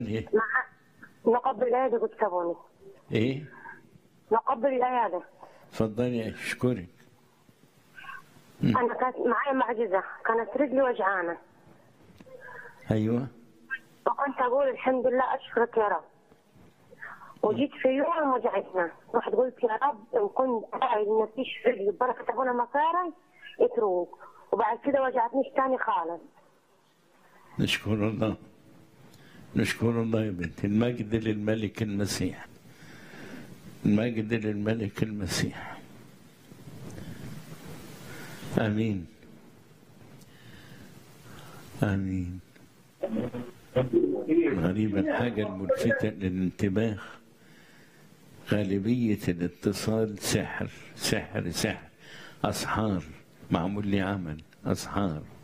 إيه؟ مع نقبل الايادي قلت كابوني ايه نقبل الايادي اتفضلي اشكرك انا كانت معي معجزه كانت رجلي وجعانه ايوه وكنت اقول الحمد لله اشكرك يا رب وجيت في يوم وجعتنا رحت قلت يا رب ان كنت قاعد ما فيش في رجلي بركه ابونا مكاري اتروك وبعد كده وجعتنيش تاني خالص نشكر الله نشكر الله يا بنتي المجد للملك المسيح المجد للملك المسيح امين امين غريبة الحاجة الملفتة للانتباه غالبية الاتصال سحر سحر سحر أسحار معمول لي عمل أسحار